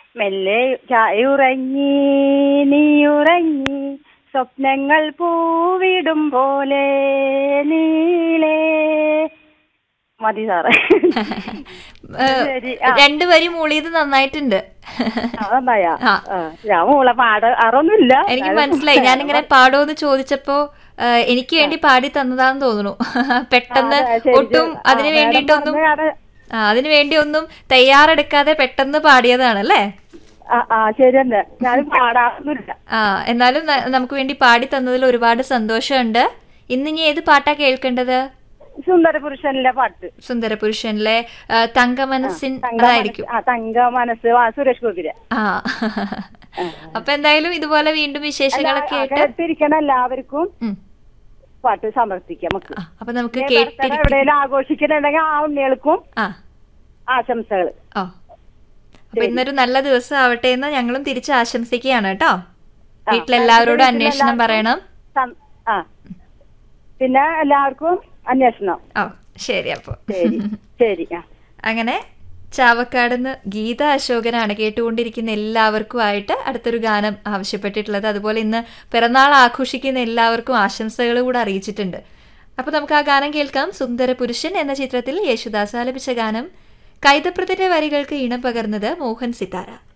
മെല്ലെ ചായുറങ്ങി നീ ഉറങ്ങി സ്വപ്നങ്ങൾ പൂവിടും പോലെ നീളേ മതി സാറേ ഏഹ്, ശരി, ആ. രണ്ട് വരി മൂളിയത് നന്നായിട്ടുണ്ട് നന്നായ ആ. ഞാൻ മോളെ പാട അറൊന്നുമില്ല എനിക്ക് മനസ്സിലായി ഞാനിങ്ങനെ പാടുമെന്ന് ചോദിച്ചപ്പോ ഏഹ്, എനിക്ക് വേണ്ടി പാടി തന്നതാന്ന് തോന്നുന്നു പെട്ടെന്ന് ഒട്ടും അതിന് വേണ്ടിയിട്ടൊന്നും ആ അതിന് വേണ്ടി ഒന്നും തയ്യാറെടുക്കാതെ പെട്ടെന്ന് പാടിയതാണ് അല്ലേ ആ ആ ശരി തന്നെ ഞാൻ പാടാറൊന്നുമില്ല ആ എന്നാലും ന- നമുക്ക് വേണ്ടി പാടി തന്നതിൽ ഒരുപാട് സന്തോഷമുണ്ട് ഇന്ന് ഇനി ഏത് പാട്ടാ കേൾക്കേണ്ടത് സുന്ദര പുരുഷനിലെ പാട്ട് സുന്ദരപുരുഷനിലെ ആ, തങ്കമനസ്സിൻ തങ്ക അതായിരിക്കും മനസ്സ്- ആ തങ്ക മനസ്സ് ആ, സുരേഷ് ഗോപിരെ ആ അപ്പൊ എന്തായാലും ഇതുപോലെ വീണ്ടും വിശേഷങ്ങളൊക്കെ ആയിട്ട് കേട്ടിരിക്കണ എല്ലാവർക്കും ഉം. പാട്ട് സമർപ്പിക്കാം നമുക്ക് ആ, അപ്പൊ നമുക്ക് ബർത്ത്ഡേ കേട്ടിരിക്കാം എവിടെയെങ്കിലും ആഘോഷിക്കുന്നുണ്ടെങ്കിൽ ആ ഉണ്ണികൾക്കും ആ ആശംസകൾ ഓ അപ്പൊ ഇന്നൊരു നല്ല ദിവസം ആവട്ടെ എന്ന് ഞങ്ങളും തിരിച്ച് ആശംസിക്കുകയാണ് കേട്ടോ ആ, വീട്ടിലെല്ലാവരോടും വീട്ടിലെല്ലാവർക്കും അന്വേഷണം പറയണം സം- ആ പിന്നെ എല്ലാവർക്കും അന്വേഷണം ഓ ശരി അപ്പൊ ശരി ശരി ആ അങ്ങനെ ചാവക്കാടുന്ന് ഗീത അശോകനാണ് കേട്ടുകൊണ്ടിരിക്കുന്ന എല്ലാവർക്കുമായിട്ട് അടുത്തൊരു ഗാനം ആവശ്യപ്പെട്ടിട്ടുള്ളത് അതുപോലെ ഇന്ന് പിറന്നാൾ ആഘോഷിക്കുന്ന എല്ലാവർക്കും ആശംസകൾ കൂടെ അറിയിച്ചിട്ടുണ്ട് അപ്പോൾ നമുക്ക് ആ ഗാനം കേൾക്കാം സുന്ദര പുരുഷൻ എന്ന ചിത്രത്തിൽ യേശുദാസ് ആലപിച്ച ഗാനം കൈതപ്രതിന്റെ വരികൾക്ക് ഇണം പകർന്നത് മോഹൻ സിതാര